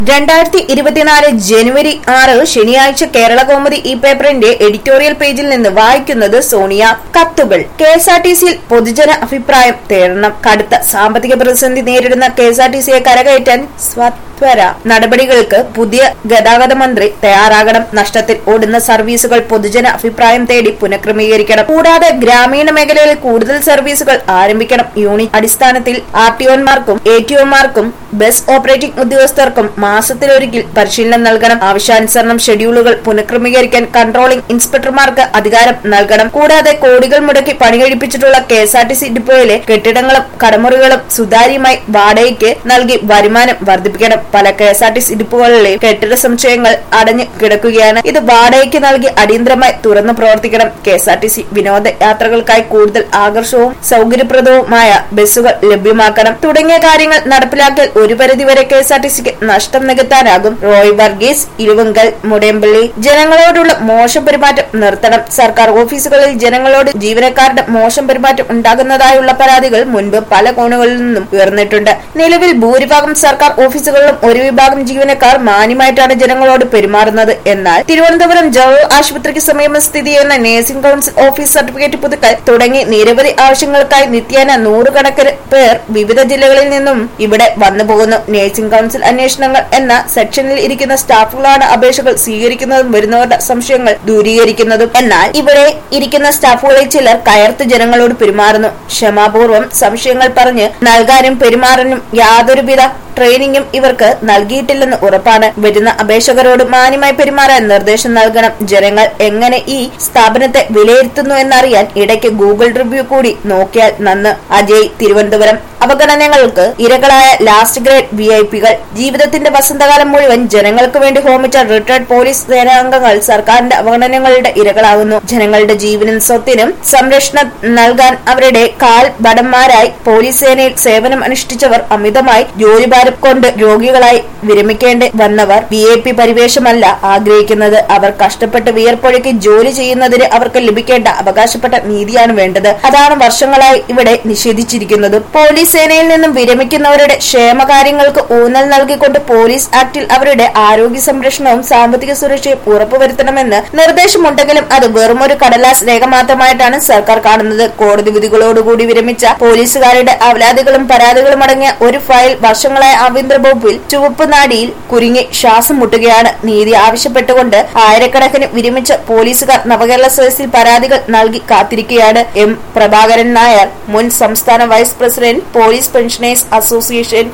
രണ്ടായിരത്തി ഇരുപത്തിനാല് ജനുവരി ആറ് ശനിയാഴ്ച കേരള കൗമുദി ഈ പേപ്പറിന്റെ എഡിറ്റോറിയൽ പേജിൽ നിന്ന് വായിക്കുന്നത് സോണിയ കത്തുകൾ കെ എസ് ആർ ടി സിയിൽ പൊതുജന അഭിപ്രായം തേടണം കടുത്ത സാമ്പത്തിക പ്രതിസന്ധി നേരിടുന്ന കെ എസ് ആർ ടി സിയെ കരകയറ്റാൻ സ്വത്വര നടപടികൾക്ക് പുതിയ ഗതാഗത മന്ത്രി തയ്യാറാകണം നഷ്ടത്തിൽ ഓടുന്ന സർവീസുകൾ പൊതുജന അഭിപ്രായം തേടി പുനഃക്രമീകരിക്കണം കൂടാതെ ഗ്രാമീണ മേഖലയിൽ കൂടുതൽ സർവീസുകൾ ആരംഭിക്കണം യൂണിറ്റ് അടിസ്ഥാനത്തിൽ ആർ ടി ഒമാർക്കും എ ടി ഒമാർക്കും ബസ് ഓപ്പറേറ്റിംഗ് ഉദ്യോഗസ്ഥർക്കും മാസത്തിലൊരിക്കൽ പരിശീലനം നൽകണം ആവശ്യാനുസരണം ഷെഡ്യൂളുകൾ പുനഃക്രമീകരിക്കാൻ കൺട്രോളിംഗ് ഇൻസ്പെക്ടർമാർക്ക് അധികാരം നൽകണം കൂടാതെ കോടികൾ മുടക്കി പണികഴിപ്പിച്ചിട്ടുള്ള K S R T C ഡിപ്പോയിലെ കെട്ടിടങ്ങളും കടമുറികളും സുതാര്യമായി വാടകയ്ക്ക് നൽകി വരുമാനം വർദ്ധിപ്പിക്കണം പല K S R T C ഡിപ്പോകളിലെ കെട്ടിട സമുച്ചയങ്ങൾ അടഞ്ഞു കിടക്കുകയാണ് ഇത് വാടകയ്ക്ക് നൽകി അടിയന്തരമായി തുറന്നു പ്രവർത്തിക്കണം K S R T C വിനോദ യാത്രകൾക്കായി കൂടുതൽ ആകർഷവും സൗകര്യപ്രദവുമായ ബസ്സുകൾ ലഭ്യമാക്കണം തുടങ്ങിയ കാര്യങ്ങൾ നടപ്പിലാക്കിയാൽ ഒരു പരിധിവരെ കെ എസ് ആർ ടി സിക്ക് നഷ്ടം നികത്താനാകും റോയ് വർഗീസ് ഇരുവങ്കൽ മുടയമ്പള്ളി ജനങ്ങളോടുള്ള മോശം പെരുമാറ്റം നിർത്തണം സർക്കാർ ഓഫീസുകളിൽ ജനങ്ങളോട് ജീവനക്കാരുടെ മോശം പെരുമാറ്റം ഉണ്ടാകുന്നതായുള്ള പരാതികൾ മുൻപ് പല കോണുകളിൽ നിന്നും ഉയർന്നിട്ടുണ്ട് നിലവിൽ ഭൂരിഭാഗം സർക്കാർ ഓഫീസുകളിലും ഒരു വിഭാഗം ജീവനക്കാർ മാന്യമായിട്ടാണ് ജനങ്ങളോട് പെരുമാറുന്നത് എന്നാൽ തിരുവനന്തപുരം ജനറൽ ആശുപത്രിക്ക് സമീപം സ്ഥിതി ചെയ്യുന്ന നഴ്സിംഗ് കൌൺസിൽ ഓഫീസ് സർട്ടിഫിക്കറ്റ് പുതുക്കൽ തുടങ്ങി നിരവധി ആവശ്യങ്ങൾക്കായി നിത്യേന നൂറുകണക്കിന് പേർ വിവിധ ജില്ലകളിൽ നിന്നും ഇവിടെ വന്നു പോകുന്നു നഴ്സിംഗ് കൌൺസിൽ അന്വേഷണങ്ങൾ എന്ന സെക്ഷനിൽ ഇരിക്കുന്ന സ്റ്റാഫുകളാണ് അപേക്ഷകൾ സ്വീകരിക്കുന്നതും വരുന്നവരുടെ സംശയങ്ങൾ ദൂരീകരിക്കുന്നതും എന്നാൽ ഇവിടെ ഇരിക്കുന്ന സ്റ്റാഫുകളിൽ ചിലർ കയർത്ത് ജനങ്ങളോട് പെരുമാറുന്നു ക്ഷമാപൂർവ്വം സംശയങ്ങൾ പറഞ്ഞ് നൽകാനും പെരുമാറാനും യാതൊരുവിധ ട്രെയിനിങ്ങും ഇവർക്ക് നൽകിയിട്ടില്ലെന്ന് ഉറപ്പാണ് വരുന്ന അപേക്ഷകരോട് മാന്യമായി പെരുമാറാൻ നിർദ്ദേശം നൽകണം ജനങ്ങൾ എങ്ങനെ ഈ സ്ഥാപനത്തെ വിലയിരുത്തുന്നു എന്നറിയാൻ ഇടയ്ക്ക് ഗൂഗിൾ റിവ്യൂ കൂടി നോക്കിയാൽ നന്ന് അജയ് തിരുവനന്തപുരം അവഗണനകൾക്ക് ഇരകളായ ലാസ്റ്റ് ഗ്രേഡ് വി ഐ പികൾ ജീവിതത്തിന്റെ വസന്തകാലം മുഴുവൻ ജനങ്ങൾക്ക് വേണ്ടി ഹോമിച്ച റിട്ടയർഡ് പോലീസ് സേനാംഗങ്ങൾ സർക്കാരിന്റെ അവഗണനകളുടെ ഇരകളാകുന്നു ജനങ്ങളുടെ ജീവനും സ്വത്തിനും സംരക്ഷണം നൽകാൻ അവരുടെ കാൽ ഭടന്മാരായി പോലീസ് സേനയിൽ സേവനം അനുഷ്ഠിച്ചവർ അമിതമായി ജോലിഭാരം കൊണ്ട് രോഗികളായി വിരമിക്കേണ്ടി വന്നവർ വി ഐ പി പരിവേഷമല്ല ആഗ്രഹിക്കുന്നത് അവർ കഷ്ടപ്പെട്ട് വിയർപ്പൊഴുക്കി ജോലി ചെയ്യുന്നതിന് അവർക്ക് ലഭിക്കേണ്ട അവകാശപ്പെട്ട നീതിയാണ് വേണ്ടത് അതാണ് വർഷങ്ങളായി ഇവിടെ നിഷേധിച്ചിരിക്കുന്നത് പോലീസ് സേനയിൽ നിന്നും വിരമിക്കുന്നവരുടെ ക്ഷേമകാര്യങ്ങൾക്ക് ഊന്നൽ നൽകിക്കൊണ്ട് പോലീസ് ആക്ടിൽ അവരുടെ ആരോഗ്യ സംരക്ഷണവും സാമ്പത്തിക സുരക്ഷയും ഉറപ്പുവരുത്തണമെന്ന് നിർദ്ദേശമുണ്ടെങ്കിലും അത് വെറുമൊരു കടലാസ് രേഖ മാത്രമായിട്ടാണ് സർക്കാർ കാണുന്നത് കോടതി വിധികളോടുകൂടി വിരമിച്ച പോലീസുകാരുടെ അവലാദികളും പരാതികളും അടങ്ങിയ ഒരു ഫയൽ വർഷങ്ങളായി ആഭ്യന്തര വകുപ്പിൽ ചുവപ്പ് നാടിയിൽ കുരുങ്ങി ശ്വാസം മുട്ടുകയാണ് നീതി ആവശ്യപ്പെട്ടുകൊണ്ട് ആയിരക്കണക്കിന് വിരമിച്ച പോലീസുകാർ നവകേരള സദസ്സിൽ പരാതികൾ നൽകി കാത്തിരിക്കുകയാണ് എം പ്രഭാകരൻ നായർ മുൻ സംസ്ഥാന vice president police pensioners association